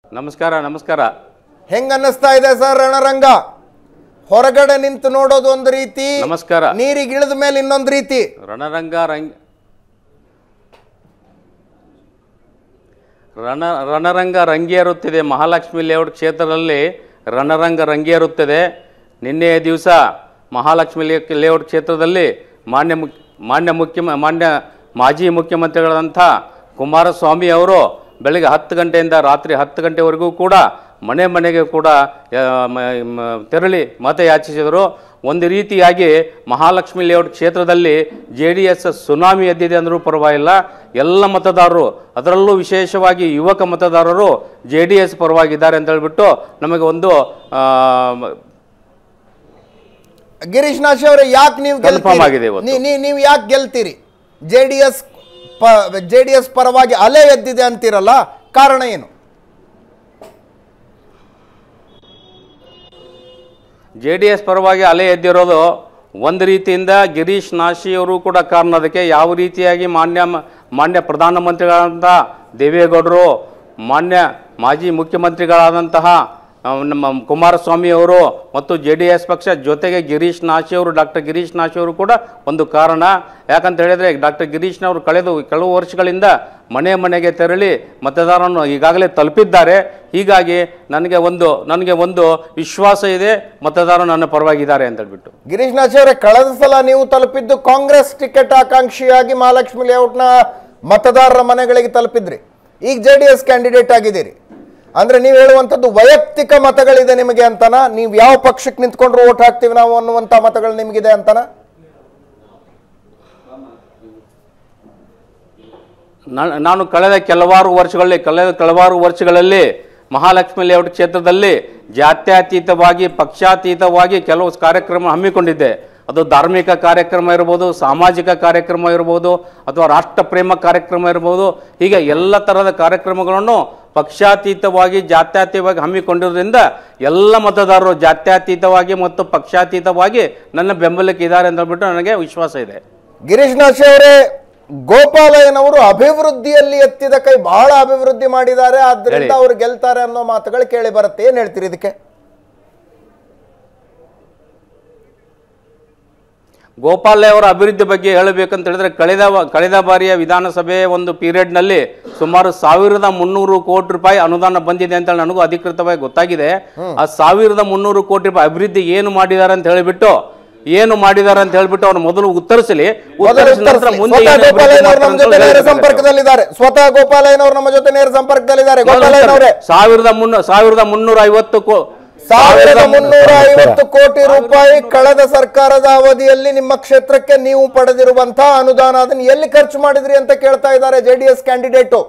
ನಮಸ್ಕಾರ ನಮಸ್ಕಾರ ಹೆಂಗ್ ಅನ್ನಿಸ್ತಾ ಇದೆ ಸರ್ ರಣರಂಗ ಹೊರಗಡೆ ನಿಂತು ನೋಡೋದು ಒಂದು ರೀತಿ ನಮಸ್ಕಾರ. ನೀರಿಗೆ ಇಳಿದ ಮೇಲೆ ಇನ್ನೊಂದು ರೀತಿ ರಣರಂಗ ರಂಗ್ ರಣ ರಣರಂಗ ರಂಗೇರುತ್ತಿದೆ ಮಹಾಲಕ್ಷ್ಮಿ ಲೇಔಟ್ ಕ್ಷೇತ್ರದಲ್ಲಿ ರಣರಂಗ ರಂಗೇರುತ್ತದೆ ನಿನ್ನೆಯ ದಿವಸ ಮಹಾಲಕ್ಷ್ಮಿ ಲೇ ಲೇಔಟ್ ಕ್ಷೇತ್ರದಲ್ಲಿ ಮಾನ್ಯ ಮುಖ್ಯ ಮಾನ್ಯ ಮುಖ್ಯ ಮಾನ್ಯ ಮಾಜಿ ಮುಖ್ಯಮಂತ್ರಿಗಳಾದಂಥ ಕುಮಾರಸ್ವಾಮಿ ಅವರು ಬೆಳಗ್ಗೆ ಹತ್ತು ಗಂಟೆಯಿಂದ ರಾತ್ರಿ ಹತ್ತು ಗಂಟೆವರೆಗೂ ಕೂಡ ಮನೆ ಮನೆಗೆ ಕೂಡ ಆ, ಮ- ಮ- ತೆರಳಿ ಮತ ಯಾಚಿಸಿದರು ಒಂದು ರೀತಿಯಾಗಿ ಮಹಾಲಕ್ಷ್ಮಿ ಲೇಔಟ್ ಕ್ಷೇತ್ರದಲ್ಲಿ ಜೆ ಡಿ ಎಸ್ ಸುನಾಮಿ ಎದ್ದಿದೆ ಅಂದರೂ ಪರವಾಗಿಲ್ಲ ಎಲ್ಲ ಮತದಾರರು ಅದರಲ್ಲೂ ವಿಶೇಷವಾಗಿ ಯುವಕ ಮತದಾರರು ಜೆ ಡಿ ಎಸ್ ಪರವಾಗಿದ್ದಾರೆ ಅಂತ ಹೇಳ್ಬಿಟ್ಟು ನಮಗೆ ಒಂದು ಆ, ಗಿರೀಶ್ ನಾಶಿ ಅವರೇ ಯಾಕೆ ನೀವು Confirm ಆಗಿದೆ ಇವತ್ತು. ನೀವು ಯಾಕೆ ಗೆಲ್ತೀರಿ J D S J D S ಪರವಾಗಿ ಅಲೆ ಎದ್ದಿದೆ ಅಂತೀರಲ್ಲ ಕಾರಣ ಏನು ಜೆ ಡಿ ಎಸ್ ಪರವಾಗಿ ಅಲೆ ಎದ್ದಿರೋದು ಒಂದು ರೀತಿಯಿಂದ ಗಿರೀಶ್ ನಾಶಿಯವರು ಕೂಡ ಕಾರಣ ಅದಕ್ಕೆ ಯಾವ ರೀತಿಯಾಗಿ ಮಾನ್ಯ ಮಾನ್ಯ ಪ್ರಧಾನಮಂತ್ರಿಗಳಾದಂಥ ದೇವೇಗೌಡರು ಮಾನ್ಯ ಮಾಜಿ ಮುಖ್ಯಮಂತ್ರಿಗಳಾದಂತಹ ಆ, ನಮ್ಮ ಕುಮಾರಸ್ವಾಮಿ ಅವರು ಮತ್ತು ಜೆ ಡಿ ಎಸ್ ಪಕ್ಷ ಜೊತೆಗೆ ಗಿರೀಶ್ ನಾಶಿ ಅವರು ಡಾಕ್ಟರ್ ಗಿರೀಶ್ ನಾಶಿ ಅವರು ಕೂಡ ಒಂದು ಕಾರಣ ಯಾಕಂತ ಹೇಳಿದರೆ ಡಾಕ್ಟರ್ ಗಿರೀಶ್ನವರು ಕಳೆದ ಕೆಲವು ವರ್ಷಗಳಿಂದ ಮನೆ ಮನೆಗೆ ತೆರಳಿ ಮತದಾರರನ್ನು ಈಗಾಗಲೇ ತಲುಪಿದ್ದಾರೆ ಹೀಗಾಗಿ ನನಗೆ ಒಂದು ನನಗೆ ಒಂದು ವಿಶ್ವಾಸ ಇದೆ ಮತದಾರರು ನನ್ನ ಪರವಾಗಿದ್ದಾರೆ ಅಂತ ಹೇಳ್ಬಿಟ್ಟು ಗಿರೀಶ್ ನಾಶಿ ಅವರೇ ಕಳೆದ ಸಲ ನೀವು ತಲುಪಿದ್ದು ಕಾಂಗ್ರೆಸ್ ಟಿಕೆಟ್ ಆಕಾಂಕ್ಷಿಯಾಗಿ ಮಹಾಲಕ್ಷ್ಮಿ ಲೇಔಟ್ನ ಮತದಾರರ ಮನೆಗಳಿಗೆ ತಲುಪಿದ್ರಿ ಈಗ ಜೆ ಡಿ ಎಸ್ ಕ್ಯಾಂಡಿಡೇಟ್ ಆಗಿದ್ದೀರಿ ಅಂದ್ರೆ ನೀವು ಹೇಳುವಂಥದ್ದು ವೈಯಕ್ತಿಕ ಮತಗಳಿದೆ ನಿಮಗೆ ಅಂತನ ನೀವು ಯಾವ ಪಕ್ಷಕ್ಕೆ ನಿಂತ್ಕೊಂಡ್ರು ಓಟ್ ಹಾಕ್ತೀವಿ ನಾವು ಅನ್ನುವಂಥ ಮತಗಳು ನಿಮಗಿದೆ ಅಂತನ ನಾ- ನಾನು ಕಳೆದ ಕೆಲವಾರು ವರ್ಷಗಳಲ್ಲಿ ಕಳೆದ ಕೆಲವಾರು ವರ್ಷಗಳಲ್ಲಿ ಮಹಾಲಕ್ಷ್ಮಿ ಲೇಔಟ್ ಕ್ಷೇತ್ರದಲ್ಲಿ ಜಾತ್ಯತೀತವಾಗಿ ಪಕ್ಷಾತೀತವಾಗಿ ಕೆಲವು ಕಾರ್ಯಕ್ರಮ ಹಮ್ಮಿಕೊಂಡಿದ್ದೆ ಅದು ಧಾರ್ಮಿಕ ಕಾರ್ಯಕ್ರಮ ಇರ್ಬೋದು ಸಾಮಾಜಿಕ ಕಾರ್ಯಕ್ರಮ ಇರ್ಬೋದು ಅಥವಾ ರಾಷ್ಟ್ರ ಪ್ರೇಮ ಕಾರ್ಯಕ್ರಮ ಇರ್ಬೋದು ಹೀಗೆ ಎಲ್ಲ ಥರದ ಕಾರ್ಯಕ್ರಮಗಳನ್ನು ಪಕ್ಷಾತೀತವಾಗಿ ಜಾತ್ಯತೀತವಾಗಿ ಹಮ್ಮಿಕೊಂಡಿರೋದ್ರಿಂದ ಎಲ್ಲ ಮತದಾರರು ಜಾತ್ಯತೀತವಾಗಿ ಮತ್ತು ಪಕ್ಷಾತೀತವಾಗಿ ನನ್ನ ಬೆಂಬಲಕ್ಕೆ ಇದ್ದಾರೆ ಅಂತ ಹೇಳ್ಬಿಟ್ಟು ನನಗೆ ವಿಶ್ವಾಸ ಇದೆ ಗಿರೀಶ್ ನಾಶಿ ಅವರೇ ಗೋಪಾಲಯ್ಯನವರು ಅಭಿವೃದ್ಧಿಯಲ್ಲಿ ಎತ್ತಿದ ಕೈ ಬಹಳ ಅಭಿವೃದ್ಧಿ ಮಾಡಿದ್ದಾರೆ ಆದ್ರಿಂದ ಹೇಳಿ. ಅವರು ಗೆಲ್ತಾರೆ ಅನ್ನೋ ಮಾತುಗಳು ಕೇಳಿ ಬರುತ್ತೆ ಏನ್ ಹೇಳ್ತೀರಿ ಇದಕ್ಕೆ ಗೋಪಾಲಯ್ಯ ಅವರ ಅಭಿವೃದ್ಧಿ ಬಗ್ಗೆ ಹೇಳಬೇಕಂತ ಹೇಳಿದ್ರೆ ಕಳೆದ ವ- ಕಳೆದ ಬಾರಿಯ ವಿಧಾನಸಭೆ ಒಂದು ಪೀರಿಯಡ್ನಲ್ಲಿ ಸುಮಾರು ಸಾವಿರದ ಮುನ್ನೂರು ಕೋಟಿ ರೂಪಾಯಿ ಅನುದಾನ ಬಂದಿದೆ ಅಂತ ನನಗೂ ಅಧಿಕೃತವಾಗಿ ಗೊತ್ತಾಗಿದೆ ಆ ಸಾವಿರದ ಮುನ್ನೂರು ಕೋಟಿ ರೂಪಾಯಿ ಅಭಿವೃದ್ಧಿ ಏನು ಮಾಡಿದ್ದಾರೆ ಅಂತ ಹೇಳಿಬಿಟ್ಟು ಏನು ಮಾಡಿದ್ದಾರೆ ಅಂತ ಹೇಳ್ಬಿಟ್ಟು ಅವ್ರು ಮೊದಲು ಉತ್ತರಿಸಲಿ ಮೊದಲು ಉತ್ತರಿಸಿದ ನಂತರ ಉತ್ತರಿಸ್ಲಿ. ಮುಂದೆ ಸ್ವತಃ ಏನು ಅಭಿವೃದ್ಧಿ ಗೋಪಾಲಯ್ಯನವರು ನಮ್ಮ ಮಾಡ್ತಾರೆ ಜೊತೆ ಅಂತ ನೇರ ಹೇಳ್ಬೇಕಾಗುತ್ತೆ. ಸಂಪರ್ಕದಲ್ಲಿದ್ದಾರೆ ಸ್ವತಃ ಗೋಪಾಲಯ್ಯನವರು ನಮ್ಮ ಜೊತೆ ನೇರ ಸಂಪರ್ಕದಲ್ಲಿದ್ದಾರೆ ಗೋಪಾಲಯ್ಯನವರೇ ಸಾವಿರದ ಮುನ್ನೂರ ಸಾವಿರದ ಮುನ್ನೂರ ಐವತ್ತು ಕೋ ಸಾವಿರದ ಮುನ್ನೂರ ಐವತ್ತು ಕೋಟಿ ರೂಪಾಯಿ ಕಳೆದ ಸರ್ಕಾರದ ಅವಧಿಯಲ್ಲಿ ನಿಮ್ಮ ಕ್ಷೇತ್ರಕ್ಕೆ ನೀವು ಪಡೆದಿರುವಂತಹ ಅನುದಾನ ಅದನ್ನ ಎಲ್ಲಿ ಖರ್ಚು ಮಾಡಿದ್ರಿ ಅಂತ ಕೇಳ್ತಾ ಇದ್ದಾರೆ ಜೆಡಿಎಸ್ ಕ್ಯಾಂಡಿಡೇಟು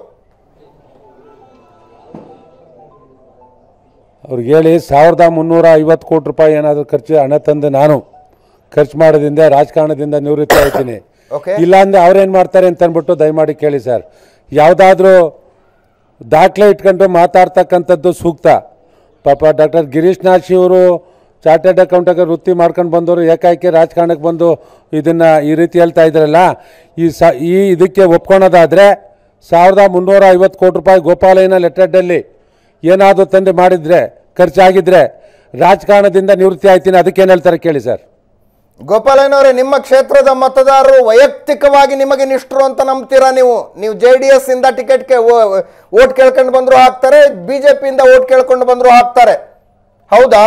ಅವ್ರಿಗೆ ಹೇಳಿ ಸಾವಿರದ ಮುನ್ನೂರ ಐವತ್ತು ಕೋಟಿ ರೂಪಾಯಿ ಏನಾದರೂ ಖರ್ಚು ಹಣ ತಂದು ನಾನು ಖರ್ಚು ಮಾಡೋದ್ರಿಂದ ರಾಜಕಾರಣದಿಂದ ನಿವೃತ್ತಿ ಆಯ್ತೀನಿ Okay. ಇಲ್ಲಾಂದ್ರೆ ಅವ್ರೇನು ಮಾಡ್ತಾರೆ ಅಂತ ಅಂದ್ಬಿಟ್ಟು ದಯಮಾಡಿ ಕೇಳಿ ಸರ್ ಯಾವುದಾದ್ರೂ ದಾಖಲೆ ಇಟ್ಕೊಂಡು ಮಾತಾಡ್ತಕ್ಕಂಥದ್ದು ಸೂಕ್ತ ಪಾಪ ಡಾಕ್ಟರ್ ಗಿರೀಶ್ ನಾಶಿ ಅವರು ಚಾರ್ಟೆಡ್ ಅಕೌಂಟಾಗ ವೃತ್ತಿ ಮಾಡ್ಕೊಂಡು ಬಂದವರು ಏಕಾಏಕಿ ರಾಜಕಾರಣಕ್ಕೆ ಬಂದು ಇದನ್ನು ಈ ರೀತಿ ಹೇಳ್ತಾ ಇದ್ರಲ್ಲ ಈ ಸ ಈ ಇದಕ್ಕೆ ಒಪ್ಕೊಳೋದಾದರೆ ಸಾವಿರದ ಮುನ್ನೂರ ಐವತ್ತು ಕೋಟಿ ರೂಪಾಯಿ ಗೋಪಾಲಯ್ಯನ ಲೆಟರ್ಡಲ್ಲಿ ಏನಾದರೂ ತಂದು ಮಾಡಿದರೆ ಖರ್ಚಾಗಿದ್ದರೆ ರಾಜಕಾರಣದಿಂದ ನಿವೃತ್ತಿ ಆಯ್ತೀನಿ ಅದಕ್ಕೇನು ಹೇಳ್ತಾರೆ ಕೇಳಿ ಸರ್ ಗೋಪಾಲಯ್ಯನವರೇ ನಿಮ್ಮ ಕ್ಷೇತ್ರದ ಮತದಾರರು ವೈಯಕ್ತಿಕವಾಗಿ ನಿಮಗೆ ನಿಷ್ಠರು ಅಂತ ನಂಬ್ತೀರಾ ನೀವು ನೀವು ಜೆ ಡಿ ಎಸ್ ಇಂದ ಟಿಕೆಟ್ಗೆ ಓಟ್ ಕೇಳ್ಕೊಂಡು ಬಂದ್ರು ಹಾಕ್ತಾರೆ ಬಿಜೆಪಿಯಿಂದ ಓಟ್ ಕೇಳ್ಕೊಂಡು ಬಂದ್ರು ಹಾಕ್ತಾರೆ ಹೌದಾ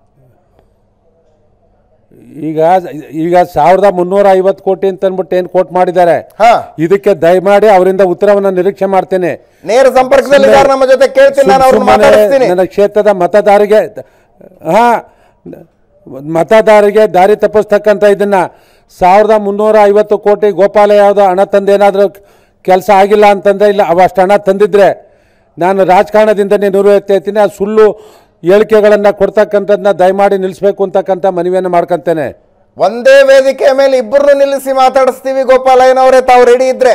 ಈಗ ಈಗ ಸಾವಿರದ ಮುನ್ನೂರ ಐವತ್ತು ಕೋಟಿ ಅಂತ ಅಂದ್ಬಿಟ್ಟು ಏನು ಕೋಟ್ ಮಾಡಿದ್ದಾರೆ ಹಾ ಇದಕ್ಕೆ ದಯಮಾಡಿ ಅವರಿಂದ ಉತ್ತರವನ್ನು ನಿರೀಕ್ಷೆ ಮಾಡ್ತೇನೆ ನೇರ ಸಂಪರ್ಕದಲ್ಲಿದ್ದಾರೆ ನಮ್ಮ ಜೊತೆ ಕೇಳ್ತೀನಿ ನಾನು ಅವ್ರನ್ನ ಸುಮ್ಮನೆ ಮಾತಾಡಿಸ್ತೀನಿ ನನ್ನ ಕ್ಷೇತ್ರದ ಮತದಾರರಿಗೆ ಹಾ ಮತದಾರರಿಗೆ ದಾರಿ ತಪ್ಪಿಸ್ತಕ್ಕಂಥ ಇದನ್ನ ಸಾವಿರದ ಮುನ್ನೂರ ಐವತ್ತು ಕೋಟಿ ಗೋಪಾಲ ಯಾವುದೋ ಹಣ ತಂದೇನಾದರೂ ಕೆಲಸ ಆಗಿಲ್ಲ ಅಂತಂದ್ರೆ ಇಲ್ಲ ಅವು ಅಷ್ಟು ಹಣ ತಂದಿದ್ರೆ ನಾನು ರಾಜಕಾರಣದಿಂದನೇ ನಿವೃತ್ತಿ ಆ ಸುಳ್ಳು ಹೇಳಿಕೆಗಳನ್ನು ಕೊಡ್ತಕ್ಕಂಥದ್ದನ್ನ ದಯಮಾಡಿ ನಿಲ್ಲಿಸ್ಬೇಕು ಅಂತಕ್ಕಂಥ ಮನವಿಯನ್ನು ಮಾಡ್ಕೊತೇನೆ ಒಂದೇ ವೇದಿಕೆ ಮೇಲೆ ಇಬ್ಬರನ್ನು ನಿಲ್ಲಿಸಿ ಮಾತಾಡಿಸ್ತೀವಿ ಗೋಪಾಲಯ್ಯನವರೇ ತಾವು ರೆಡಿ ಇದ್ರೆ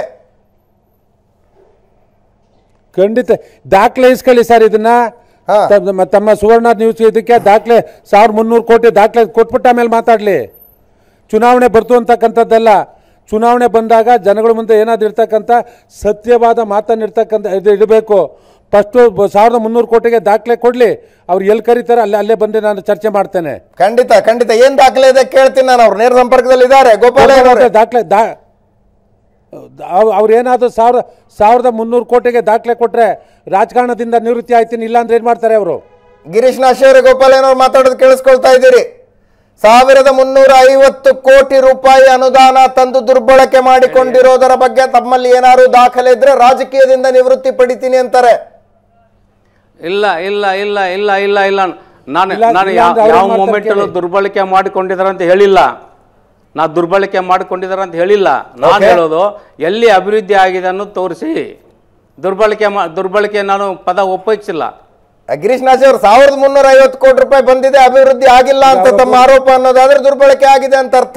ಖಂಡಿತ ದಾಖಲೆ ಇಸ್ಕೊಳ್ಳಿ ಸರ್ ಇದನ್ನ ಹಾ. ತಮ್ಮ- ತಮ್ಮ ಸುವರ್ಣ ನ್ಯೂಸ್ ಇದಕ್ಕೆ ದಾಖಲೆ ಸಾವಿರದ ಮುನ್ನೂರು ಕೋಟಿ ದಾಖಲೆ ಕೊಟ್ಬಿಟ್ಟ ಆಮೇಲೆ ಮಾತಾಡಲಿ ಚುನಾವಣೆ ಬರ್ತು ಅಂತಕ್ಕಂಥದ್ದಲ್ಲ ಚುನಾವಣೆ ಬಂದಾಗ ಜನಗಳ ಮುಂದೆ ಏನಾದ್ರು ಇರ್ತಕ್ಕಂಥ ಸತ್ಯವಾದ ಮಾತನ್ನು ಇರ್ತಕ್ಕಂಥ ಇದು ಇಡಬೇಕು ಫಸ್ಟು ಸಾವಿರದ ಮುನ್ನೂರು ಕೋಟಿಗೆ ದಾಖಲೆ ಕೊಡಲಿ ಅವ್ರು ಎಲ್ಲಿ ಕರೀತಾರೆ ಅಲ್ಲೇ ಅಲ್ಲೇ ಬಂದು ನಾನು ಚರ್ಚೆ ಮಾಡ್ತೇನೆ ಖಂಡಿತ ಖಂಡಿತ ಏನ್ ದಾಖಲೆ ಇದೆ ಕೇಳ್ತೀನಿ ನಾನು ಅವ್ರು ನೇರ ಸಂಪರ್ಕದಲ್ಲಿ ಇದ್ದಾರೆ ಗೋಪಾಲಯ್ಯನವರೇ ದಾಖಲೆ ದಾ ಅವ್ರು ಏನಾದರೂ ಸಾವಿರ ಸಾವಿರದ ಮುನ್ನೂರು ಕೋಟಿಗೆ ದಾಖಲೆ ಕೊಟ್ಟರೆ ರಾಜಕಾರಣದಿಂದ ನಿವೃತ್ತಿ ಆಯ್ತೀನಿ ಇಲ್ಲ ಅಂದ್ರೆ ಏನು ಮಾಡ್ತಾರೆ ಅವರು ಗಿರೀಶ್ ನಾಶಿ ಅವರೇ ಗೋಪಾಲಯ್ಯನವ್ರು ಮಾತಾಡೋದು ಕೇಳಿಸ್ಕೊಳ್ತಾ ಇದ್ದೀರಿ ಸಾವಿರದ ಮುನ್ನೂರ ಐವತ್ತು ಕೋಟಿ ರೂಪಾಯಿ ಅನುದಾನ ತಂದು ದುರ್ಬಳಕೆ ಮಾಡಿಕೊಂಡಿರೋದರ ಬಗ್ಗೆ ತಮ್ಮಲ್ಲಿ ಏನಾದ್ರು ದಾಖಲೆ ಇದ್ರೆ ರಾಜಕೀಯದಿಂದ ನಿವೃತ್ತಿ ಪಡಿತೀನಿ ಅಂತಾರೆ ಇಲ್ಲ ಇಲ್ಲ ಇಲ್ಲ ಇಲ್ಲ ಇಲ್ಲ ಇಲ್ಲ ನಾನು ಇಲ್ಲ, ನಾನು ಇಲ್ಲ ಅಂದ್ರೆ ಯಾವ ಅವ್ರೇನ್ ಯಾವ ಮಾಡ್ತಾರೆ ಮೂಮೆಂಟ್ ಕೇಳಿ. ದುರ್ಬಳಕೆ ಮಾಡಿಕೊಂಡಿದ್ದಾರೆ ಅಂತ ಹೇಳಿಲ್ಲ ನಾ ದುರ್ಬಳಕೆ ಮಾಡಿಕೊಂಡಿದ್ದಾರೆ ಅಂತ ಹೇಳಿಲ್ಲ ನಾನು Okay. ಹೇಳೋದು ಎಲ್ಲಿ ಅಭಿವೃದ್ಧಿ ಆಗಿದೆ ಅನ್ನೋದು ತೋರಿಸಿ ದುರ್ಬಳಕೆ ಮಾ ದುರ್ಬಳಕೆ ನಾನು ಪದ ಉಪಯೋಗಿಸಿಲ್ಲ ಆ, ಗಿರೀಶ್ ನಾಶಿ ಅವರು ಸಾವಿರದ ಮುನ್ನೂರ ಐವತ್ತು ಕೋಟಿ ರೂಪಾಯಿ ಬಂದಿದೆ ಅಭಿವೃದ್ಧಿ ಆಗಿಲ್ಲ ಅಂತ ತಮ್ಮ ಆರೋಪ ಅನ್ನೋದಾದ್ರೆ ದುರ್ಬಳಕೆ ಆಗಿದೆ ಅಂತ ಅರ್ಥ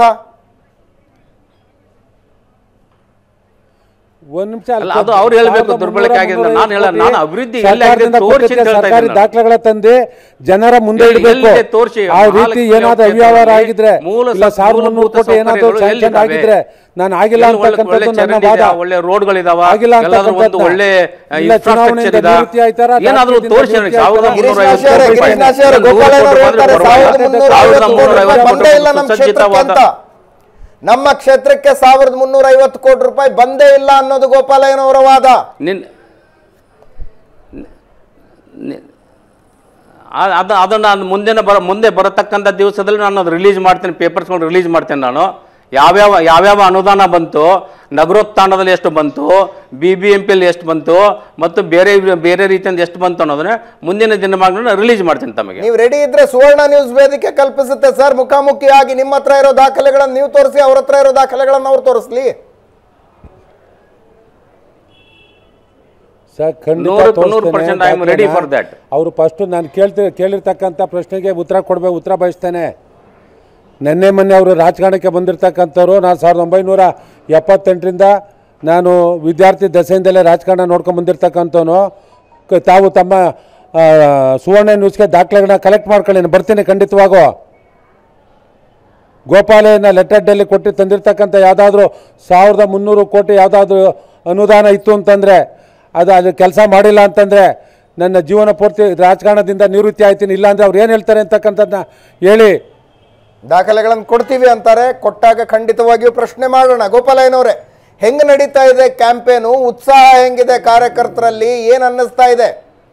ಒಂದ್ ನಿಮಿಷ ಅಲ್ಲ, ಅದು ಅವ್ರು ಹೇಳ್ಬೇಕು ದುರ್ಬಳಕೆ ಆಗಿದೆ ಅಂತ. ನಾನು ಹೇಳಲ್ಲ, ನಾನು ಅಭಿವೃದ್ಧಿ ಎಲ್ಲಿ ಆಗಿದೆ ಅಂತ ತೋರ್ಸಿ ಅಂತ ಹೇಳ್ತಾ ಸರ್ಕಾರಿ ಇದ್ದೀನಿ ನಾನು. ದಾಖಲೆಗಳ ತಂದು ಜನರ ಮುಂದೆ ಎಲ್ಲಿ- ಇಡಬೇಕು ಎಲ್ಲಿದೆ ತೋರ್ಸಿ. ಆ ರೀತಿ ಮಹಾಲಕ್ಷ್ಮಿ ಏನಾದ್ರು ಕ್ಷೇತ್ರದಲ್ಲಿ ಅವ್ಯವಹಾರ ಆಗಿದ್ರೆ ಮೂಲ ಇಲ್ಲ ಸ- ಸಾವಿರದ ಮುನ್ನೂರು ಮೂಲಭೂತ ಕೋಟಿ ಏನಾದ್ರು ಸೌಕರ್ಯಗಳು ಸ್ಯಾಂಕ್ಷನ್ ಎಲ್ಲಿದ್ದಾವೆ? ಆಗಿದ್ರೆ ನಾನು ಆಗಿಲ್ಲ ಎಲ್ಲಿ ಒಳ್ಳೆ- ಒಳ್ಳೆ ಅಂತಕ್ಕಂಥದ್ದು ನನ್ನ ಚರಂಡಿ ಇದೆ, ವಾದ ಒಳ್ಳೆ ರೋಡ್ಗಳಿದಾವ ಆಗಿಲ್ಲ ಎಲ್ಲಾದ್ರೂ ಒಂದು ಅಂತಕ್ಕಂಥದ್ದನ್ನ. ಒಳ್ಳೆ ಇಲ್ಲ, ಇನ್ಫ್ರಾಸ್ಟ್ರಕ್ಚರ್ ಚುನಾವಣೆಯಿಂದ ಇದೆ ನಿವೃತ್ತಿ ಆಯ್ತಾರ, ಏನಾದ್ರೂ ರಾಜಕೀಯದಿಂದ ತೋರಿಸಿ ನಿವೃತ್ತಿ ಸಾವಿರದ ಆಯ್ತಾರ? ಮುನ್ನೂರ ಗಿರೀಶ್ ನಾಶಿ ಅವರೇ, ಐವತ್ತು ಗಿರೀಶ್ ನಾಶಿ ಅವರೇ, ನೂರು ಕೋಟಿ ಗೋಪಾಲಯ್ಯನವರು ಬಂದ್ರೆ ಹೇಳ್ತಾರೆ ಬರಲ್ಲ. ಸಾವಿರದ ಮುನ್ನೂರ ಸಾವಿರದ ಐವತ್ತು ಮುನ್ನೂರ ಕೋಟಿ ರೂಪಾಯಿ ಐವತ್ತು ಬಂದೇ ಇಲ್ಲ ನಮ್ಮ ಕ್ಷೇತ್ರಕ್ಕೆ ಸುಸಜ್ಜಿತವಾದ ಅಂತ ನಮ್ಮ ಕ್ಷೇತ್ರಕ್ಕೆ ಸಾವಿರದ ಮುನ್ನೂರ ಐವತ್ತು ಕೋಟಿ ರೂಪಾಯಿ ಬಂದೇ ಇಲ್ಲ ಅನ್ನೋದು ಗೋಪಾಲಯ್ಯನವರ ವಾದ ನಿನ್ ನಿ- ಆ- ಅದು ಅದು ನಾನು ಮುಂದಿನ ಬರ ಮುಂದೆ ಬರತಕ್ಕಂಥ ದಿವಸದಲ್ಲಿ ನಾನು ಅದು ರಿಲೀಸ್ ಮಾಡ್ತೀನಿ ಪೇಪರ್ಸ್ಕೊಂಡು ರಿಲೀಸ್ ಮಾಡ್ತೇನೆ ನಾನು ಯಾವ್ಯಾವ ಯಾವ್ಯಾವ ಅನುದಾನ ಬಂತು ನಗರೋತ್ಥಾನದಲ್ಲಿ ಎಷ್ಟು ಬಂತು ಬಿ ಬಿ ಎಂ ಪಿಯಲ್ಲಿ ಎಷ್ಟು ಬಂತು ಮತ್ತು ಬೇರೆ ಬೇರೆ ರೀತಿಯಿಂದ ಎಷ್ಟು ಬಂತು ಅನ್ನೋದನ್ನ ಮುಂದಿನ ದಿನಮಾನಗಳನ್ನ ರಿಲೀಸ್ ಮಾಡ್ತೀನಿ ತಮಗೆ ನೀವು ರೆಡಿ ಇದ್ರೆ ಸುವರ್ಣ ನ್ಯೂಸ್ ವೇದಿಕೆ ಕಲ್ಪಿಸುತ್ತೆ ಸರ್ ಮುಖಾಮುಖಿಯಾಗಿ ನಿಮ್ಮ ಹತ್ರ ಇರೋ ದಾಖಲೆಗಳನ್ನು ನೀವು ತೋರಿಸಿ ಅವ್ರ ಹತ್ರ ಇರೋ ದಾಖಲೆಗಳನ್ನು ಅವ್ರು ತೋರಿಸ್ಲಿ ಸರ್ ಖಂಡಿತ ನೂರಕ್ಕೆ ನೂರು percent I am ready for that. ಅವರು ಫಸ್ಟ್ ನಾನು ಕೇಳ್ತಿ ಕೇಳಿರ್ತಕ್ಕಂಥ ಪ್ರಶ್ನೆಗೆ ಉತ್ತರ ಕೊಡಬೇಕು ಉತ್ತರ ಬಯಸ್ತೇನೆ ನಿನ್ನೆ ಮೊನ್ನೆ ಅವರು ರಾಜಕಾರಣಕ್ಕೆ ಬಂದಿರತಕ್ಕಂಥವ್ರು ನಾನು ಸಾವಿರದ ಒಂಬೈನೂರ ಎಪ್ಪತ್ತೆಂಟರಿಂದ ನಾನು ವಿದ್ಯಾರ್ಥಿ ದಶೆಯಿಂದಲೇ ರಾಜಕಾರಣ ನೋಡ್ಕೊಂಡು ಬಂದಿರತಕ್ಕಂಥವನು ಕ- ತಾವು ತಮ್ಮ ಆ, ಸುವರ್ಣ ನ್ಯೂಸ್ಗೆ ದಾಖಲೆಗಳನ್ನ ಕಲೆಕ್ಟ್ ಮಾಡ್ಕೊಳ್ಳಿ ನಾನು ಬರ್ತೀನಿ ಖಂಡಿತವಾಗೂ ಗೋಪಾಲಯ್ಯನ ಲೆಟರ್ ಡೆಲ್ಲಿ ಕೊಟ್ಟು ತಂದಿರ್ತಕ್ಕಂಥ ಯಾವುದಾದ್ರೂ ಸಾವಿರದ ಮುನ್ನೂರು ಕೋಟಿ ಯಾವುದಾದ್ರೂ ಅನುದಾನ ಇತ್ತು ಅಂತಂದರೆ ಅದು ಅದು ಕೆಲಸ ಮಾಡಿಲ್ಲ ಅಂತಂದರೆ ನನ್ನ ಜೀವನ ಪೂರ್ತಿ ರಾಜಕಾರಣದಿಂದ ನಿವೃತ್ತಿ ಆಯ್ತೀನಿ ಇಲ್ಲಾಂದರೆ ಅವ್ರು ಏನು ಹೇಳ್ತಾರೆ ಅಂತಕ್ಕಂಥದ್ದನ್ನ ಹೇಳಿ ದಾಖಲೆಗಳನ್ನು ಕೊಡ್ತೀವಿ ಅಂತಾರೆ ಕೊಟ್ಟಾಗ ಖಂಡಿತವಾಗಿಯೂ ಪ್ರಶ್ನೆ ಮಾಡೋಣ ಗೋಪಾಲಯ್ಯನವರೇ ಹೆಂಗ್ ನಡೀತಾ ಇದೆ ಕ್ಯಾಂಪೇನು ಉತ್ಸಾಹ ಹೆಂಗಿದೆ ಕಾರ್ಯಕರ್ತರಲ್ಲಿ ಏನ್ ಅನ್ನಿಸ್ತಾ ಇದೆ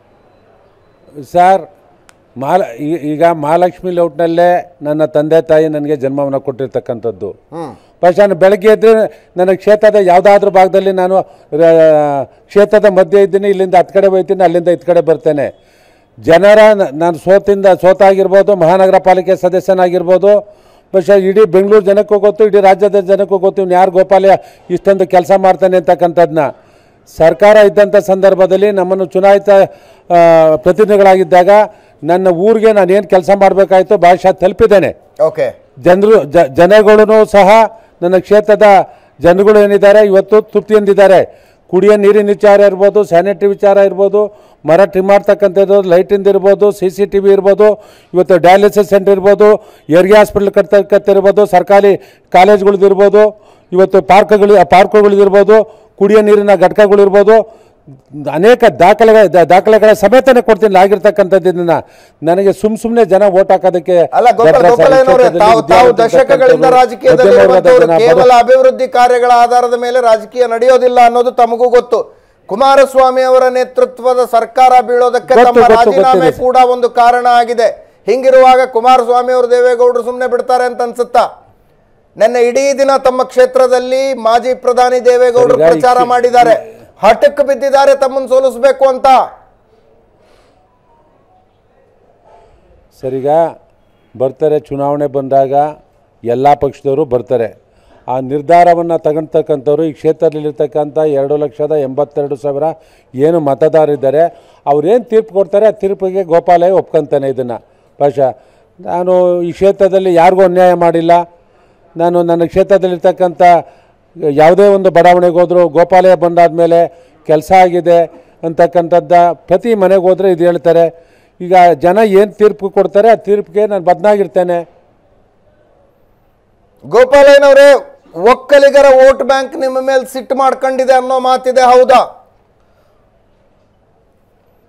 ಸರ್ ಮಾಲ ಈ- ಈಗ ಮಹಾಲಕ್ಷ್ಮಿ ಲೇಔಟ್ನಲ್ಲೇ ನನ್ನ ತಂದೆ ತಾಯಿ ನನಗೆ ಜನ್ಮವನ್ನು ಕೊಟ್ಟಿರ್ತಕ್ಕಂಥದ್ದು ಫಸ್ಟ್ ನಾನು ಬೆಳಗ್ಗೆ ಎದ್ದು ನನ್ನ ಕ್ಷೇತ್ರದ ಯಾವುದಾದ್ರೂ ಭಾಗದಲ್ಲಿ ನಾನು ರ- ಕ್ಷೇತ್ರದ ಮಧ್ಯೆ ಇದ್ದೀನಿ ಇಲ್ಲಿಂದ ಹತ್ತು ಕಡೆ ಹೋಗ್ತೀನಿ ಅಲ್ಲಿಂದ ಇತ್ತು ಕಡೆ ಬರ್ತೇನೆ ಜನರ ನ- ನಾನು ಸೋತಿಂದ ಸೋತಾಗಿರ್ಬೋದು ಮಹಾನಗರ ಪಾಲಿಕೆ ಸದಸ್ಯನಾಗಿರ್ಬೋದು ಬಹುಶಃ ಇಡೀ ಬೆಂಗಳೂರು ಜನಕ್ಕೂ ಗೊತ್ತು ಇಡೀ ರಾಜ್ಯದ ಜನಕ್ಕೂ ಗೊತ್ತು ಇವ್ನು ಯಾರು ಗೋಪಾಲಯ್ಯ ಇಷ್ಟೊಂದು ಕೆಲಸ ಮಾಡ್ತಾನೆ ಅಂತಕ್ಕಂಥದ್ದನ್ನ ಸರ್ಕಾರ ಇದ್ದಂಥ ಸಂದರ್ಭದಲ್ಲಿ ನಮ್ಮನ್ನು ಚುನಾಯಿತ ಆ, ಪ್ರತಿನಿಧಿಗಳಾಗಿದ್ದಾಗ ನನ್ನ ಊರಿಗೆ ನಾನು ಏನು ಕೆಲಸ ಮಾಡಬೇಕಾಯ್ತು ಭಾಷಾ ತಲುಪಿದ್ದೇನೆ ಓಕೆ ಜನರು ಜ ಜನಗಳು ಸಹ ನನ್ನ ಕ್ಷೇತ್ರದ ಜನಗಳು ಏನಿದ್ದಾರೆ ಇವತ್ತು ತೃಪ್ತಿಯಿಂದಿದ್ದಾರೆ ಕುಡಿಯೋ ನೀರಿನ ವಿಚಾರ ಇರ್ಬೋದು ಸ್ಯಾನಿಟರಿ ವಿಚಾರ ಇರ್ಬೋದು ಮರ ಟ್ರಿಮ್ ಮಾಡ್ತಕ್ಕಂಥದ್ದು ಲೈಟಿಂದ ಇರ್ಬೋದು ಸಿ ಸಿ ಟಿ ವಿ ಇರ್ಬೋದು ಇವತ್ತು ಡಯಾಲಿಸಿಸ್ ಸೆಂಟರ್ ಇರ್ಬೋದು ಏರ್ಗೆ ಹಾಸ್ಪಿಟ್ಲ್ ಕಟ್ತಕ್ಕಂತಿರ್ಬೋದು ಸರ್ಕಾರಿ ಕಾಲೇಜ್ಗಳದ್ದಿರ್ಬೋದು ಇವತ್ತು ಪಾರ್ಕ್ಗಳು ಪಾರ್ಕ್ಗಳಿರ್ಬೋದು ಕುಡಿಯೋ ನೀರಿನ ಘಟಕಗಳಿರ್ಬೋದು ಅನೇಕ ದಾಖಲೆಗಳ ದ- ದಾಖಲೆಗಳ ಸಮೇತನೇ ಕೊಡ್ತೀನಿ ಆಗಿರ್ತಕ್ಕಂಥದ್ದನ್ನ ನನಗೆ ಸುಮ್ ಸುಮ್ಮನೆ ಜನ ಓಟ್ ಹಾಕೋದಕ್ಕೆ ಅಲ್ಲ ಗೋಪಾಲ್ ಗಟ್ರ ಗೋಪಾಲಯ್ಯನವರೇ ಕ್ಷೇತ್ರದಲ್ಲಿ ತಾವು ತಾವು ವಿದ್ಯಾರ್ಥಿ ದಶಕಗಳಿಂದ ಇರ್ತಕ್ಕಂಥವ್ರು, ರಾಜಕೀಯದಲ್ಲಿ ಮಧ್ಯಮ ವರ್ಗದ ಇರುವಂತವ್ರು ಜನ, ಕೇವಲ ಬಡ- ಅಭಿವೃದ್ಧಿ ಕಾರ್ಯಗಳ ಆಧಾರದ ಮೇಲೆ ರಾಜಕೀಯ ನಡೆಯೋದಿಲ್ಲ ಅನ್ನೋದು ತಮಗೂ ಗೊತ್ತು ಕುಮಾರಸ್ವಾಮಿ ಅವರ ನೇತೃತ್ವದ ಸರ್ಕಾರ ಬೀಳೋದಕ್ಕೆ ಗೊತ್ತು, ತಮ್ಮ ಗೊತ್ತು, ರಾಜೀನಾಮೆ ಗೊತ್ತಿದೆ. ಕೂಡ ಒಂದು ಕಾರಣ ಆಗಿದೆ ಹಿಂಗಿರುವಾಗ ಕುಮಾರಸ್ವಾಮಿ ಅವರು ದೇವೇಗೌಡರು ಸುಮ್ಮನೆ ಬಿಡ್ತಾರೆ ಅಂತ ಅನ್ಸುತ್ತಾ ನಿನ್ನೆ ಇಡೀ ದಿನ ತಮ್ಮ ಕ್ಷೇತ್ರದಲ್ಲಿ ಮಾಜಿ ಪ್ರಧಾನಿ ದೇವೇಗೌಡರು ಸರಿಗ, ಈ ಪ್ರಚಾರ ಕ್ಷೇ- ಮಾಡಿದ್ದಾರೆ ಹಠಕ್ಕೆ ಬಿದ್ದಿದ್ದಾರೆ ತಮ್ಮನ್ನು ಸೋಲಿಸಬೇಕು ಅಂತ ಸರಿಗ ಬರ್ತಾರೆ ಚುನಾವಣೆ ಬಂದಾಗ ಎಲ್ಲ ಪಕ್ಷದವರು ಬರ್ತಾರೆ ಆ ನಿರ್ಧಾರವನ್ನು ತಗೊಳ್ತಕ್ಕಂಥವ್ರು ಈ ಕ್ಷೇತ್ರದಲ್ಲಿರ್ತಕ್ಕಂಥ ಎರಡು ಲಕ್ಷದ ಎಂಬತ್ತೆರಡು ಸಾವಿರ ಏನು ಮತದಾರರಿದ್ದಾರೆ ಅವ್ರೇನು ತೀರ್ಪು ಕೊಡ್ತಾರೆ ಆ ತೀರ್ಪಿಗೆ ಗೋಪಾಲಯ್ಯ ಒಪ್ಕೊಂತಾನೆ ಇದನ್ನು ಪಾಷ ನಾನು ಈ ಕ್ಷೇತ್ರದಲ್ಲಿ ಯಾರಿಗೂ ಅನ್ಯಾಯ ಮಾಡಿಲ್ಲ ನಾನು ನನ್ನ ಕ್ಷೇತ್ರದಲ್ಲಿರ್ತಕ್ಕಂಥ ಯಾವುದೇ ಒಂದು ಬಡಾವಣೆಗೆ ಹೋದರೂ ಗೋಪಾಲಯ್ಯ ಬಂದಾದಮೇಲೆ ಕೆಲಸ ಆಗಿದೆ ಅಂತಕ್ಕಂಥದ್ದು ಪ್ರತಿ ಮನೆಗೆ ಹೋದರೆ ಇದು ಹೇಳ್ತಾರೆ ಈಗ ಜನ ಏನು ತೀರ್ಪು ಕೊಡ್ತಾರೆ ಆ ತೀರ್ಪಿಗೆ ನಾನು ಬದನಾಗಿರ್ತೇನೆ ಗೋಪಾಲಯ್ಯನವರೇ ಒಕ್ಕಲಿಗರ ವೋಟ್ ಬ್ಯಾಂಕ್ ನಿಮ್ಮ ಮೇಲೆ ಸಿಟ್ಟು ಮಾಡ್ಕೊಂಡಿದೆ ಅನ್ನೋ ಮಾತಿದೆ ಹೌದಾ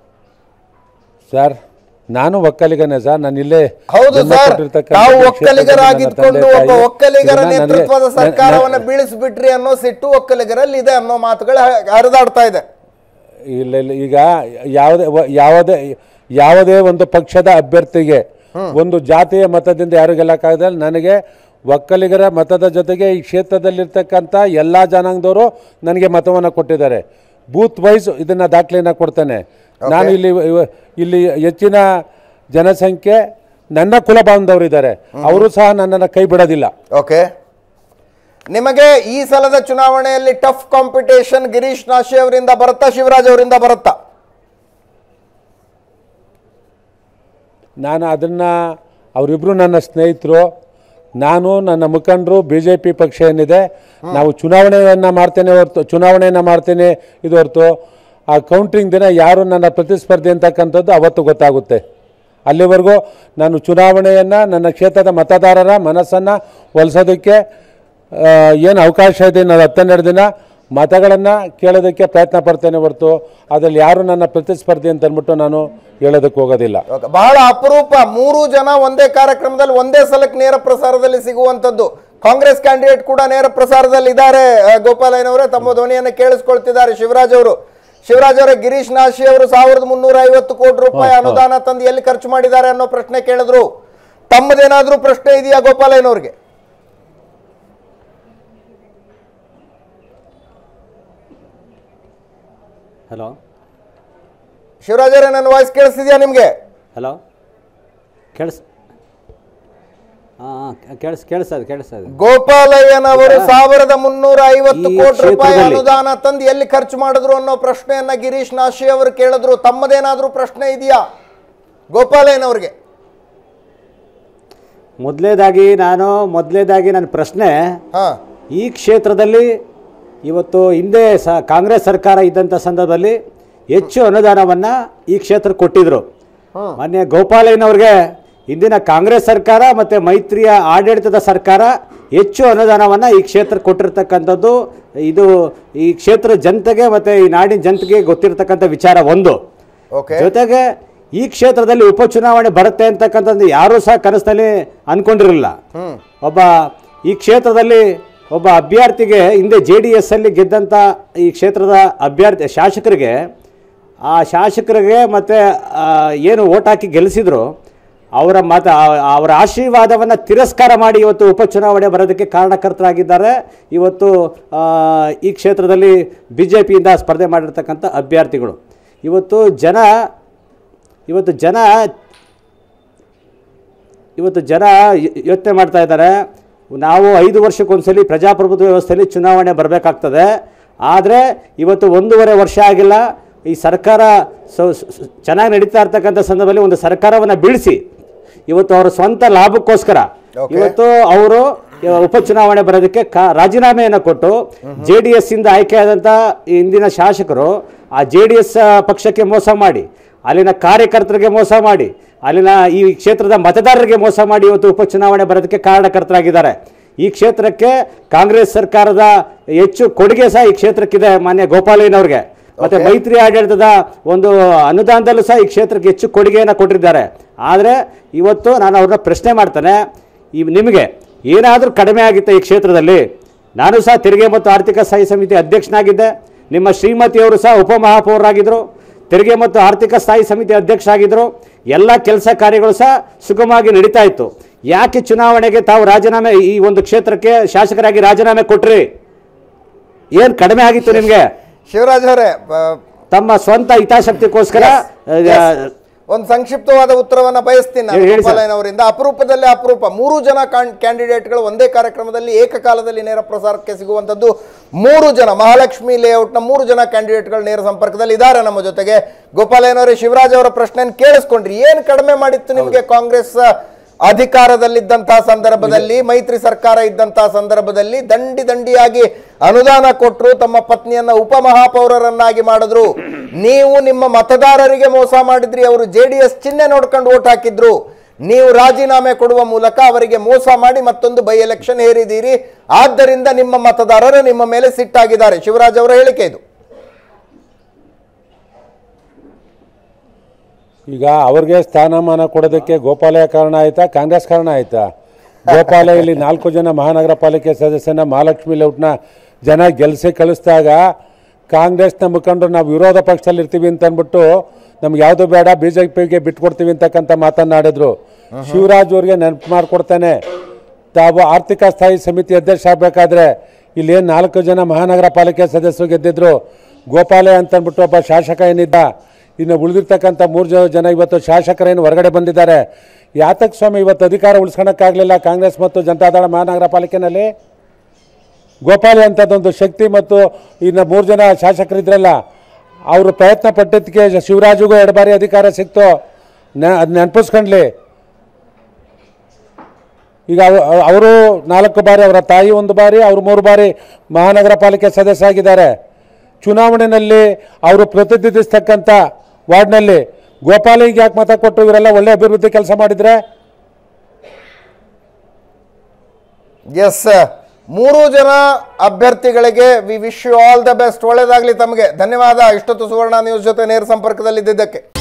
ಸರ್ ನಾನು ಒಕ್ಕಲಿಗನೇ ಸರ್ ನಾನು ಇಲ್ಲೇ ಹೌದು ಜನ್ಮ ಸರ್ ಕೊಟ್ಟಿರ್ತಕ್ಕಂಥ ತಾವು ಈ ಕ್ಷೇತ್ರದಲ್ಲಿ ಒಕ್ಕಲಿಗರಾಗಿದ್ಕೊಂಡು ನನ್ನ ಒಬ್ಬ ತಂದೆ ತಾಯಿ ಒಕ್ಕಲಿಗರ ಇದನ್ನ ನನಗೆ- ನೇತೃತ್ವದ ನ- ಸರ್ಕಾರವನ್ನ ನ- ಬೀಳಿಸ್ಬಿಟ್ರಿ ಅನ್ನೋ ಸಿಟ್ಟು ಒಕ್ಕಲಿಗರಲ್ಲಿ ಇದೆ ಅನ್ನೋ ಮಾತುಗಳು ಹ- ಹರಿದಾಡ್ತಾ ಇದೆ ಇಲ್ಲ ಇಲ್ಲ ಈಗ ಯಾವುದೇ ವ- ಯಾವುದೇ ಯಾವುದೇ ಒಂದು ಪಕ್ಷದ ಅಭ್ಯರ್ಥಿಗೆ ಒಂದು ಜಾತಿಯ ಮತದಿಂದ ಯಾರು ಗೆಲ್ಲಕ್ಕಾಗಲ್ಲ ನನಗೆ ಒಕ್ಕಲಿಗರ ಮತದ ಜೊತೆಗೆ ಈ ಕ್ಷೇತ್ರದಲ್ಲಿರ್ತಕ್ಕಂಥ ಎಲ್ಲ ಜನಾಂಗದವರು ನನಗೆ ಮತವನ್ನು ಕೊಟ್ಟಿದ್ದಾರೆ ಬೂತ್ ವೈಸ್ ಇದನ್ನ ದಾಖಲೆಯನ್ನು ಕೊಡ್ತೇನೆ ನಾನು ಇಲ್ಲಿ ಇವ- ಇಲ್ಲಿ ಹೆಚ್ಚಿನ ಜನಸಂಖ್ಯೆ ನನ್ನ ಕುಲ ಬಾಂಧವರಿದ್ದಾರೆ ಅವರು ಸಹ ನನ್ನನ್ನು ಕೈ ಬಿಡೋದಿಲ್ಲ ಓಕೆ ನಿಮಗೆ ಈ ಸಲದ ಚುನಾವಣೆಯಲ್ಲಿ ಟಫ್ ಕಾಂಪಿಟೇಷನ್ ಗಿರೀಶ್ ನಾಶಿ ಅವರಿಂದ ಬರುತ್ತಾ ಶಿವರಾಜ್ ಅವರಿಂದ ಬರುತ್ತಾ ನಾನು ಅದನ್ನು ಅವರಿಬ್ಬರು ನನ್ನ ಸ್ನೇಹಿತರು ನಾನು ನನ್ನ ಮುಖಂಡರು ಬಿ ಜೆ ಪಿ ಪಕ್ಷ ಏನಿದೆ ನಾವು ಚುನಾವಣೆಯನ್ನು ಮಾಡ್ತೇನೆ ಹೊರತು ಚುನಾವಣೆಯನ್ನು ಮಾಡ್ತೇನೆ ಇದು ಹೊರತು ಆ ಕೌಂಟಿಂಗ್ ದಿನ ಯಾರು ನನ್ನ ಪ್ರತಿಸ್ಪರ್ಧಿ ಅಂತಕ್ಕಂಥದ್ದು ಅವತ್ತು ಗೊತ್ತಾಗುತ್ತೆ ಅಲ್ಲಿವರೆಗೂ ನಾನು ಚುನಾವಣೆಯನ್ನು ನನ್ನ ಕ್ಷೇತ್ರದ ಮತದಾರರ ಮನಸ್ಸನ್ನು ಒಲಿಸೋದಕ್ಕೆ ಏನು ಅವಕಾಶ ಇದೆ ನಾನು ಹತ್ತೆರಡು ದಿನ ಮತಗಳನ್ನು ಕೇಳೋದಕ್ಕೆ ಪ್ರಯತ್ನ ಪಡ್ತೇನೆ ಹೊರತು ಅದರಲ್ಲಿ ಯಾರು ನನ್ನ ಪ್ರತಿಸ್ಪರ್ಧಿ ಅಂತ ಅಂದ್ಬಿಟ್ಟು ನಾನು ಹೇಳೋದಕ್ಕೆ ಹೋಗೋದಿಲ್ಲ Okay. ಬಹಳ ಅಪರೂಪ ಮೂರು ಜನ ಒಂದೇ ಕಾರ್ಯಕ್ರಮದಲ್ಲಿ ಒಂದೇ ಸಲಕ್ಕೆ ನೇರ ಪ್ರಸಾರದಲ್ಲಿ ಸಿಗುವಂತದ್ದು ಕಾಂಗ್ರೆಸ್ ಕ್ಯಾಂಡಿಡೇಟ್ ಕೂಡ ನೇರ ಪ್ರಸಾರದಲ್ಲಿ ಇದ್ದಾರೆ ಗೋಪಾಲಯ್ಯನವರೇ ತಮ್ಮ ಧ್ವನಿಯನ್ನು ಕೇಳಿಸ್ಕೊಳ್ತಿದ್ದಾರೆ ಶಿವರಾಜ್ ಅವರು ಶಿವರಾಜ್ ಅವರೇ ಗಿರೀಶ್ ನಾಶಿ ಅವರು ಸಾವಿರದ ಮುನ್ನೂರ ಐವತ್ತು ಕೋಟಿ ರೂಪಾಯಿ ಅನುದಾನ ತಂದು ಎಲ್ಲಿ ಖರ್ಚು ಮಾಡಿದ್ದಾರೆ ಅನ್ನೋ ಪ್ರಶ್ನೆ ಕೇಳಿದ್ರು ತಮ್ಮದೇನಾದ್ರೂ ಪ್ರಶ್ನೆ ಇದೆಯಾ ಗೋಪಾಲಯ್ಯನವ್ರಿಗೆ ಹಲೋ ಶಿವರಾಜ್ ಅವರೇ ನನ್ನ ವಾಯ್ಸ್ ಕೇಳಿಸ್ತಿದ್ಯಾ ನಿಮ್ಗೆ ಹಲೋ ಕೇಳಿಸ್ ಹಾಂ ಕೇಳಿಸ್ ಕೇಳಿಸ್ತದೆ ಕೇಳಿಸ್ತದೆ ಗೋಪಾಲಯ್ಯನವರು ಸಾವಿರದ ಮುನ್ನೂರ ಐವತ್ತು ಈ ಕೋಟಿ ರೂಪಾಯಿ ಕ್ಷೇತ್ರದಲ್ಲಿ- ಅನುದಾನ ತಂದು ಎಲ್ಲಿ ಖರ್ಚು ಮಾಡಿದ್ರು ಅನ್ನೋ ಪ್ರಶ್ನೆಯನ್ನ ಗಿರೀಶ್ ನಾಶಿ ಅವರು ಕೇಳಿದ್ರು ತಮ್ಮದೇನಾದ್ರೂ ಪ್ರಶ್ನೆ ಇದೆಯಾ ಗೋಪಾಲಯ್ಯನವ್ರಿಗೆ ಮೊದಲೇದಾಗಿ ನಾನು ಮೊದಲೇದಾಗಿ ನನ್ನ ಪ್ರಶ್ನೆ ಹಾ ಈ ಕ್ಷೇತ್ರದಲ್ಲಿ ಇವತ್ತು ಹಿಂದೆ ಸ ಕಾಂಗ್ರೆಸ್ ಸರ್ಕಾರ ಇದ್ದಂಥ ಸಂದರ್ಭದಲ್ಲಿ ಹೆಚ್ಚು ಅನುದಾನವನ್ನು ಈ ಕ್ಷೇತ್ರಕ್ಕೆ ಕೊಟ್ಟಿದ್ರು ಮಾನ್ಯ ಗೋಪಾಲಯ್ಯನವ್ರಿಗೆ ಇಂದಿನ ಕಾಂಗ್ರೆಸ್ ಸರ್ಕಾರ ಮತ್ತು ಮೈತ್ರಿಯ ಆಡಳಿತದ ಸರ್ಕಾರ ಹೆಚ್ಚು ಅನುದಾನವನ್ನು ಈ ಕ್ಷೇತ್ರಕ್ಕೆ ಕೊಟ್ಟಿರ್ತಕ್ಕಂಥದ್ದು ಇದು ಈ ಕ್ಷೇತ್ರದ ಜನತೆಗೆ ಮತ್ತು ಈ ನಾಡಿನ ಜನತೆಗೆ ಗೊತ್ತಿರತಕ್ಕಂಥ ವಿಚಾರ ಒಂದು ಓಕೆ ಜೊತೆಗೆ ಈ ಕ್ಷೇತ್ರದಲ್ಲಿ ಉಪಚುನಾವಣೆ ಬರುತ್ತೆ ಅಂತಕ್ಕಂಥದ್ದು ಯಾರೂ ಸಹ ಕನಸಿನಲ್ಲಿ ಅನ್ಕೊಂಡಿರಲಿಲ್ಲ ಒಬ್ಬ ಈ ಕ್ಷೇತ್ರದಲ್ಲಿ ಒಬ್ಬ ಅಭ್ಯರ್ಥಿಗೆ ಹಿಂದೆ ಜೆ ಡಿ ಎಸ್ ಅಲ್ಲಿ ಗೆದ್ದಂಥ ಈ ಕ್ಷೇತ್ರದ ಅಭ್ಯರ್ಥಿ ಶಾಸಕರಿಗೆ ಆ ಶಾಸಕರಿಗೆ ಮತ್ತು ಏನು ಓಟ್ ಹಾಕಿ ಗೆಲ್ಲಿಸಿದ್ರು ಅವರ ಮತ ಆ- ಅವರ ಆಶೀರ್ವಾದವನ್ನು ತಿರಸ್ಕಾರ ಮಾಡಿ ಇವತ್ತು ಉಪಚುನಾವಣೆ ಬರೋದಕ್ಕೆ ಕಾರಣಕರ್ತರಾಗಿದ್ದಾರೆ ಇವತ್ತು ಆ, ಈ ಕ್ಷೇತ್ರದಲ್ಲಿ ಬಿ ಜೆ ಪಿಯಿಂದ ಸ್ಪರ್ಧೆ ಮಾಡಿರ್ತಕ್ಕಂಥ ಅಭ್ಯರ್ಥಿಗಳು ಇವತ್ತು ಜನ ಇವತ್ತು ಜನ ಇವತ್ತು ಜನ ಯೊ- ಯೋಚನೆ ಮಾಡ್ತಾ ಇದ್ದಾರೆ ನಾವು ಐದು ವರ್ಷಕ್ಕೊಂದ್ಸಲಿ ಪ್ರಜಾಪ್ರಭುತ್ವ ವ್ಯವಸ್ಥೆಯಲ್ಲಿ ಚುನಾವಣೆ ಬರಬೇಕಾಗ್ತದೆ ಆದರೆ ಇವತ್ತು ಒಂದೂವರೆ ವರ್ಷ ಆಗಿಲ್ಲ ಈ ಸರ್ಕಾರ ಚೆನ್ನಾಗಿ ನಡೀತಾ ಇರ್ತಕ್ಕಂಥ ಸಂದರ್ಭದಲ್ಲಿ ಒಂದು ಸರ್ಕಾರವನ್ನು ಬೀಳಿಸಿ ಇವತ್ತು ಅವರ ಸ್ವಂತ ಲಾಭಕ್ಕೋಸ್ಕರ Okay. ಇವತ್ತು ಅವರು ಉಪಚುನಾವಣೆ ಬರೋದಕ್ಕೆ ಕಾ ರಾಜೀನಾಮೆಯನ್ನು ಕೊಟ್ಟು ಜೆ ಡಿ ಎಸ್ ಇಂದ ಆಯ್ಕೆಯಾದಂಥ ಈ ಇಂದಿನ ಶಾಸಕರು ಆ ಜೆ ಡಿ ಎಸ್ ಪಕ್ಷಕ್ಕೆ ಮೋಸ ಮಾಡಿ ಅಲ್ಲಿನ ಕಾರ್ಯಕರ್ತರಿಗೆ ಮೋಸ ಮಾಡಿ ಅಲ್ಲಿನ ಈ ಕ್ಷೇತ್ರದ ಮತದಾರರಿಗೆ ಮೋಸ ಮಾಡಿ ಇವತ್ತು ಉಪಚುನಾವಣೆ ಬರೋದಕ್ಕೆ ಕಾರಣಕರ್ತರಾಗಿದ್ದಾರೆ ಈ ಕ್ಷೇತ್ರಕ್ಕೆ ಕಾಂಗ್ರೆಸ್ ಸರ್ಕಾರದ ಹೆಚ್ಚು ಕೊಡುಗೆ ಸಹ ಈ ಕ್ಷೇತ್ರಕ್ಕಿದೆ ಮಾನ್ಯ ಗೋಪಾಲಯ್ಯನವ್ರಿಗೆ ಮತ್ತೆ Okay. ಮೈತ್ರಿ ಆಡಳಿತದ ಒಂದು ಅನುದಾನದಲ್ಲೂ ಸಹ ಈ ಕ್ಷೇತ್ರಕ್ಕೆ ಹೆಚ್ಚು ಕೊಡುಗೆಯನ್ನು ಕೊಟ್ಟಿದ್ದಾರೆ ಆದರೆ ಇವತ್ತು ನಾನು ಅವ್ರನ್ನ ಪ್ರಶ್ನೆ ಮಾಡ್ತಾನೆ ಈ ನಿಮಗೆ ಏನಾದರೂ ಕಡಿಮೆ ಆಗಿತ್ತ ಈ ಕ್ಷೇತ್ರದಲ್ಲಿ ನಾನು ಸಹ ತೆರಿಗೆ ಮತ್ತು ಆರ್ಥಿಕ ಸ್ಥಾಯಿ ಸಮಿತಿ ಅಧ್ಯಕ್ಷನಾಗಿದ್ದೆ ನಿಮ್ಮ ಶ್ರೀಮತಿಯವರು ಸಹ ಉಪಮಹಾಪೌರರಾಗಿದ್ದರು ತೆರಿಗೆ ಮತ್ತು ಆರ್ಥಿಕ ಸ್ಥಾಯಿ ಸಮಿತಿ ಅಧ್ಯಕ್ಷರಾಗಿದ್ದರು ಎಲ್ಲ ಕೆಲಸ ಕಾರ್ಯಗಳು ಸಹ ಸುಗಮವಾಗಿ ನಡೀತಾ ಇತ್ತು ಯಾಕೆ ಚುನಾವಣೆಗೆ ತಾವು ರಾಜೀನಾಮೆ ಈ ಒಂದು ಕ್ಷೇತ್ರಕ್ಕೆ ಶಾಸಕರಾಗಿ ರಾಜೀನಾಮೆ ಕೊಟ್ರಿ ಏನು ಕಡಿಮೆ ಆಗಿತ್ತು ನಿಮಗೆ ಶಿವರಾಜ್ ಅವರೇ ಬ- ತಮ್ಮ ಸ್ವಂತ ಹಿತಾಸಕ್ತಿಗೋಸ್ಕರ Yes, yes. ಒಂದು ಸಂಕ್ಷಿಪ್ತವಾದ ಉತ್ತರವನ್ನ ಬಯಸ್ತೀನಿ ನಾನು ಹೇಳಿ, ಹೇಳಿ ಸರ್. ಗೋಪಾಲಯ್ಯನವರಿಂದ ಅಪರೂಪದಲ್ಲೇ ಅಪರೂಪ ಮೂರು ಜನ ಕ್ಯಾಂಡಿಡೇಟ್ಗಳು ಒಂದೇ ಕಾರ್ಯಕ್ರಮದಲ್ಲಿ ಏಕಕಾಲದಲ್ಲಿ ನೇರ ಪ್ರಸಾರಕ್ಕೆ ಸಿಗುವಂತದ್ದು ಮೂರು ಜನ ಮಹಾಲಕ್ಷ್ಮಿ ಲೇಔಟ್ನ ಮೂರು ಜನ ಕ್ಯಾಂಡಿಡೇಟ್ಗಳು ನೇರ ಸಂಪರ್ಕದಲ್ಲಿ ಇದ್ದಾರೆ ನಮ್ಮ ಜೊತೆಗೆ ಗೋಪಾಲಯ್ಯನವರೇ ಶಿವರಾಜ್ ಅವರ ಪ್ರಶ್ನೆಯನ್ನು ಕೇಳಿಸ್ಕೊಂಡ್ರಿ ಏನು ಕಡಿಮೆ ಮಾಡಿತ್ತು ನಿಮಗೆ ಕಾಂಗ್ರೆಸ್ ಅಧಿಕಾರದಲ್ಲಿದ್ದಂತಹ ಸಂದರ್ಭದಲ್ಲಿ ಮೈತ್ರಿ ಸರ್ಕಾರ ಇದ್ದಂತಹ ಸಂದರ್ಭದಲ್ಲಿ ದಂಡಿ ದಂಡಿಯಾಗಿ ಅನುದಾನ ಕೊಟ್ಟರು ತಮ್ಮ ಪತ್ನಿಯನ್ನ ಉಪಮಹಾಪೌರರನ್ನಾಗಿ ಮಾಡಿದ್ರು ನೀವು ನಿಮ್ಮ ಮತದಾರರಿಗೆ ಮೋಸ ಮಾಡಿದ್ರಿ ಅವರು ಜೆ ಡಿ ಎಸ್ ಚಿಹ್ನೆ ನೋಡ್ಕೊಂಡು ಓಟ್ ಹಾಕಿದ್ರು ನೀವು ರಾಜೀನಾಮೆ ಕೊಡುವ ಮೂಲಕ ಅವರಿಗೆ ಮೋಸ ಮಾಡಿ ಮತ್ತೊಂದು ಬೈ ಎಲೆಕ್ಷನ್ ಹೇರಿದ್ದೀರಿ ಆದ್ದರಿಂದ ನಿಮ್ಮ ಮತದಾರರು ನಿಮ್ಮ ಮೇಲೆ ಸಿಟ್ಟಾಗಿದ್ದಾರೆ ಶಿವರಾಜ್ ಅವರ ಹೇಳಿಕೆ ಇದು ಈಗ ಅವ್ರಿಗೆ ಸ್ಥಾನಮಾನ ಕೊಡೋದಕ್ಕೆ ಗೋಪಾಲಯ ಕಾರಣ ಆಯ್ತಾ ಕಾಂಗ್ರೆಸ್ ಕಾರಣ ಆಯ್ತಾ ಗೋಪಾಲಯ ಇಲ್ಲಿ ನಾಲ್ಕು ಜನ ಮಹಾನಗರ ಪಾಲಿಕೆ ಸದಸ್ಯನ ಮಹಾಲಕ್ಷ್ಮಿ ಲೇಔಟ್ನ ಜನ ಗೆಲ್ಸಿ ಕಳಿಸಿದಾಗ ಕಾಂಗ್ರೆಸ್ನ ಮುಖಂಡರು ನಾವು ವಿರೋಧ ಪಕ್ಷದಲ್ಲಿ ಇರ್ತೀವಿ ಅಂತ ಅಂದ್ಬಿಟ್ಟು ನಮ್ಗೆ ಯಾವುದು ಬೇಡ ಬಿ ಜೆ ಪಿಗೆ ಬಿಟ್ಕೊಡ್ತೀವಿ ಅಂತಕ್ಕಂಥ ಮಾತನ್ನಾಡಿದ್ರು ಶಿವರಾಜ್ ಅವ್ರಿಗೆ ನೆನಪು ಮಾಡಿಕೊಡ್ತಾನೆ ತಾವು ಆರ್ಥಿಕ ಸ್ಥಾಯಿ ಸಮಿತಿ ಅಧ್ಯಕ್ಷ ಆಗಬೇಕಾದ್ರೆ ಇಲ್ಲೇನು ನಾಲ್ಕು ಜನ ಮಹಾನಗರ ಪಾಲಿಕೆ ಸದಸ್ಯರು ಗೆದ್ದಿದ್ರು ಗೋಪಾಲಯ ಅಂತ ಅಂದ್ಬಿಟ್ಟು ಒಬ್ಬ ಶಾಸಕ ಏನಿದ್ದ ಇನ್ನು ಉಳಿದಿರ್ತಕ್ಕಂಥ ಮೂರು ಜನ ಜನ ಇವತ್ತು ಶಾಸಕರೇನು ಹೊರಗಡೆ ಬಂದಿದ್ದಾರೆ ಯಾತಕ್ ಸ್ವಾಮಿ ಇವತ್ತು ಅಧಿಕಾರ ಉಳಿಸ್ಕೊಳಕ್ಕಾಗಲಿಲ್ಲ ಕಾಂಗ್ರೆಸ್ ಮತ್ತು ಜನತಾದಳ ಮಹಾನಗರ ಪಾಲಿಕೆನಲ್ಲಿ ಗೋಪಾಲಯ ಅಂತದೊಂದು ಶಕ್ತಿ ಮತ್ತು ಇನ್ನು ಮೂರು ಜನ ಶಾಸಕರಿದ್ರಲ್ಲ ಅವರು ಪ್ರಯತ್ನ ಪಟ್ಟಿದ್ದಕ್ಕೆ ಶಿವರಾಜುಗೂ ಎರಡು ಬಾರಿ ಅಧಿಕಾರ ಸಿಕ್ತು ನೆ ಅದು ನೆನಪಿಸ್ಕೊಂಡ್ಲಿ ಈಗ ಅವರು ನಾಲ್ಕು ಬಾರಿ ಅವರ ತಾಯಿ ಒಂದು ಬಾರಿ ಅವರು ಮೂರು ಬಾರಿ ಮಹಾನಗರ ಪಾಲಿಕೆ ಸದಸ್ಯ ಆಗಿದ್ದಾರೆ ಚುನಾವಣೆಯಲ್ಲಿ ಅವರು ಪ್ರತಿನಿಧಿಸ್ತಕ್ಕಂಥ ವಾರ್ಡ್ನಲ್ಲಿ ಗೋಪಾಲಿಗೆ ಯಾಕೆ ಮತ ಕೊಟ್ಟು ಇವರೆಲ್ಲ ಒಳ್ಳೆ ಅಭಿವೃದ್ಧಿ ಕೆಲಸ ಮಾಡಿದ್ರೆ ಎಸ್ ಮೂರು ಜನ ಅಭ್ಯರ್ಥಿಗಳಿಗೆ we wish you all the best ಒಳ್ಳೇದಾಗಲಿ ತಮಗೆ ಧನ್ಯವಾದ ಇಷ್ಟೊತ್ತು ಸುವರ್ಣ ನ್ಯೂಸ್ ಜೊತೆ ನೇರ ಸಂಪರ್ಕದಲ್ಲಿದ್ದಕ್ಕೆ